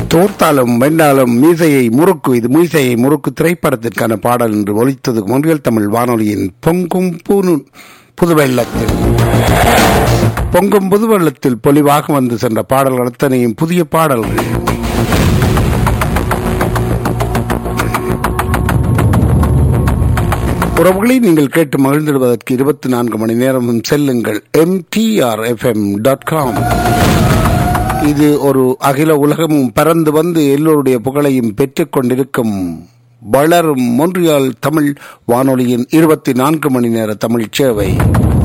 தோர்த்தாலும் வென்றாலும் மீசையை முறுக்கு இது மீசையை முறுக்கு திரைப்படத்திற்கான பாடல் என்று ஒலித்தது மொழிகள் தமிழ் வானொலியின் பொங்கும் பூனு புதுவெள்ளத்தில் பொங்கும் புதுவெள்ளத்தில் பொலிவாக வந்து சென்ற பாடல்கள் அத்தனையும் புதிய பாடல்கள் உறவுகளை நீங்கள் கேட்டு மகிழ்ந்திடுவதற்கு இருபத்தி நான்கு மணி நேரமும் செல்லுங்கள் எம்டிஆர் எஃப்எம் டாட் காம் இது ஒரு அகில உலகமும் பறந்து வந்து எல்லோருடைய புகழையும் பெற்றுக் கொண்டிருக்கும் வளரும் மொன்றியால் தமிழ் வானொலியின் இருபத்தி நான்கு மணி நேர தமிழ் சேவை